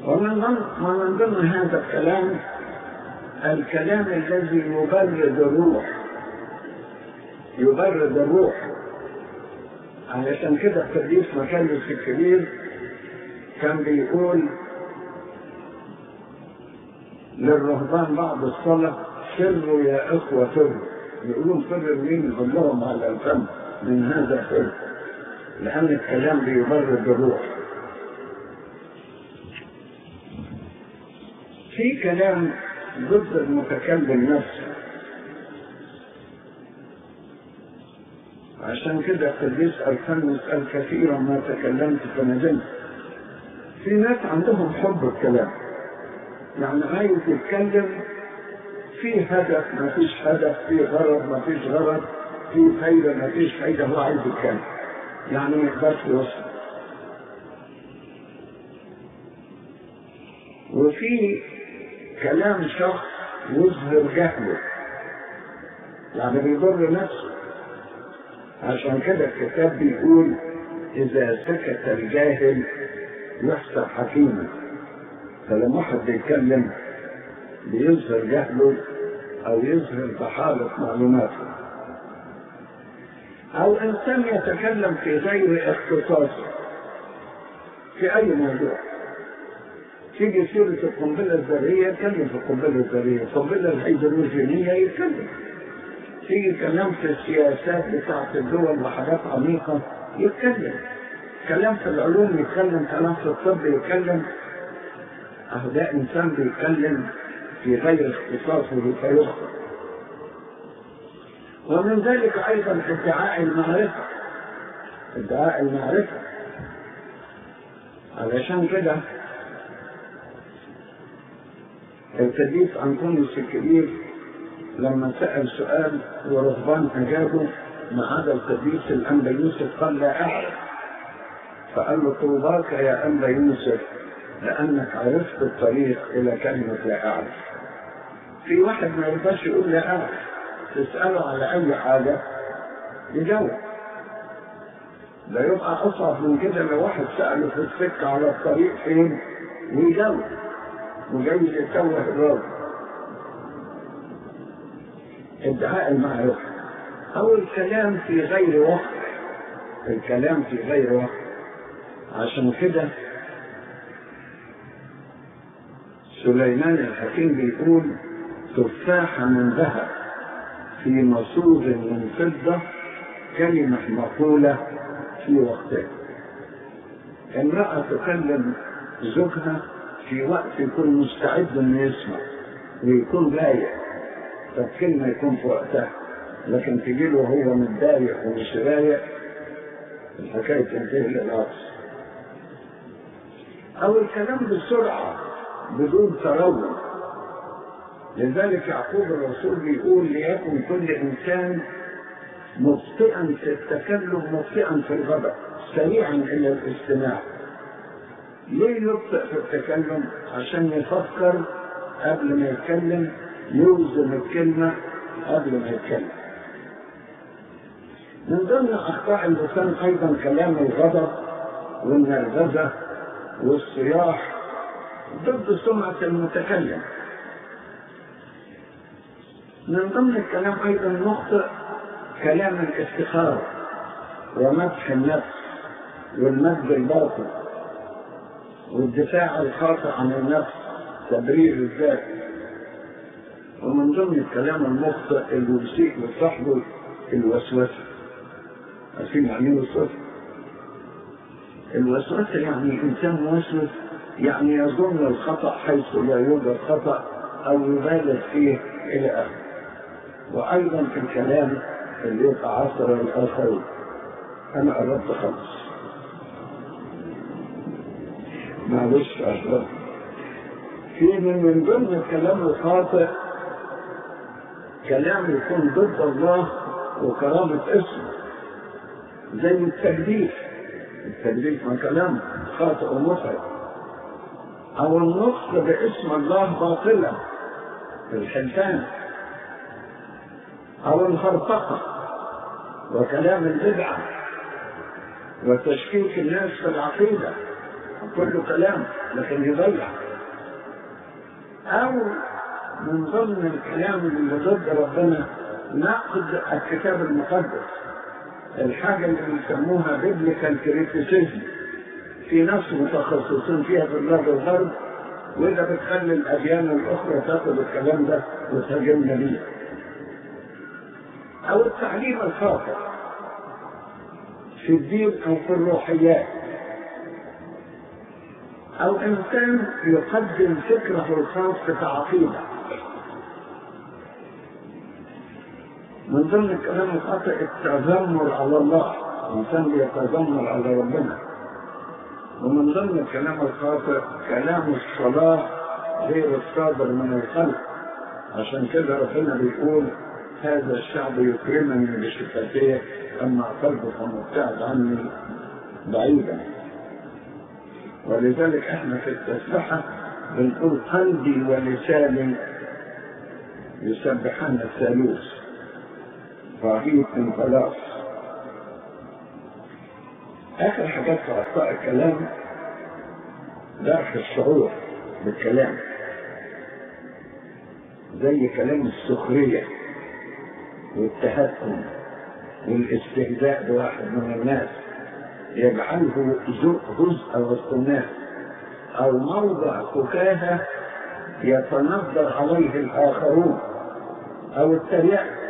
ومن ضمن ومن ضمن هذا الكلام الكلام الذي يبرد الروح يبرد الروح علشان كده القديس مكانس الكبير كان بيقول للرهبان بعد الصلاة سروا يا إخوة سروا يقولون سر مين يقول لهم على الفم من هذا السر لأن الكلام بيبرد الروح في كلام ضد المتكلم نفسه عشان كده القديس أركانوس قال كثيرا ما تكلمت فندمت في ناس عندهم حب الكلام يعني عايز يتكلم في هدف ما فيش هدف في غرض ما فيش غرض في فايدة ما فيش فايدة هو عايز يتكلم يعني ما يقدرش يوصل وفي كلام شخص يظهر جهله يعني بيضر نفسه عشان كده الكتاب بيقول إذا سكت الجاهل يحسب حكيما فلما واحد بيتكلم بيظهر جهله أو يظهر ضحالة معلوماته أو إنسان يتكلم في غير اختصاصه في أي موضوع تيجي سيرة القنبلة الذرية يتكلم في القنبلة الذرية، القنبلة الهيدروجينية يتكلم. تيجي كلام في السياسات بتاعت الدول وحاجات عميقة يتكلم. كلام في العلوم يتكلم، كلام في الطب يتكلم. أهو ده إنسان بيتكلم في غير اختصاصه فيخطئ. ومن ذلك أيضا ادعاء المعرفة. ادعاء المعرفة. علشان كده القديس أنطونيوس الكبير لما سأل سؤال ورهبان أجابوا ما عدا القديس الأنبا يوسف قال لا أعرف فقال له طوباك يا أنبا يوسف لأنك عرفت الطريق إلى كلمة لا أعرف في واحد ما يرضاش يقول لا أعرف تسأله على أي حاجة يجاوب ده يبقى أصعب من كده لو واحد سأله في السكة على الطريق فين ويجاوب وجاي يتوه الراجل ادعاء المعرفة أو الكلام في غير وقت الكلام في غير وقت عشان كده سليمان الحكيم بيقول تفاحة من ذهب في مصوغ من فضة كلمة مقولة في وقتها امرأة تكلم زوجها في وقت يكون مستعد انه يسمع ويكون رايق فالكلمة يكون في وقتها لكن تجي له وهو متضايق ومش رايق الحكاية تنتهي للعكس أو الكلام بسرعة بدون تروع لذلك يعقوب الرسول بيقول ليكن كل إنسان مبطئا في التكلم مبطئا في الغضب سريعا إلى الاستماع ليه يبطئ في التكلم عشان يفكر قبل ما يتكلم يوزن الكلمة قبل ما يتكلم من ضمن أخطاء اللسان أيضا كلام الغضب والنرجسة والصياح ضد سمعة المتكلم من ضمن الكلام أيضا نخطئ كلام الافتخار ومدح النفس والمجد الباطل والدفاع الخاطئ عن النفس تبرير الذات ومن ضمن الكلام المخطئ اللي يسيء لصاحبه الوسوسه عارفين يعني ايه وسوسه؟ الوسوسه يعني انسان موسوس يعني يظن الخطا حيث لا يوجد خطا او يبالغ فيه الى اخره وايضا في الكلام اللي يبقى عصر الاخرين انا قربت خلص معلش أشرف في من, من ضمن الكلام الخاطئ كلام يكون ضد الله وكرامة اسمه زي التجديف التجديف ما كلام خاطئ ومتعب أو النطق باسم الله باطلا في الحلفان أو الهرطقة وكلام البدعة وتشكيك الناس في العقيدة كله كلام لكن يضيع أو من ضمن الكلام اللي ضد ربنا نقد الكتاب المقدس الحاجة اللي بيسموها بيبليكال كريتيسيزم في ناس متخصصين فيها في اللغة الغرب وإذا بتخلي الأديان الأخرى تاخد الكلام ده وتهاجمنا بيه أو التعليم الخاطئ في الدين أو في الروحيات أو إنسان يقدم فكره الخاص كعقيدة من ضمن الكلام الخاطئ التذمر على الله الإنسان بيتذمر على ربنا ومن ضمن الكلام الخاطئ كلام الصلاة غير الصادر من الخلق عشان كده ربنا بيقول هذا الشعب يكرمني بشفتيه أما قلبه فمبتعد عني بعيدا ولذلك احنا في التسبحة بنقول قلبي ولساني يسبحان الثالوث رهيب من خلاص آخر حاجات في أخطاء الكلام درح الشعور بالكلام زي كلام السخرية والتهكم والاستهزاء بواحد من الناس يجعله جزء وسط الناس أو موضع فكاهة يتنظر عليه الآخرون أو التريقة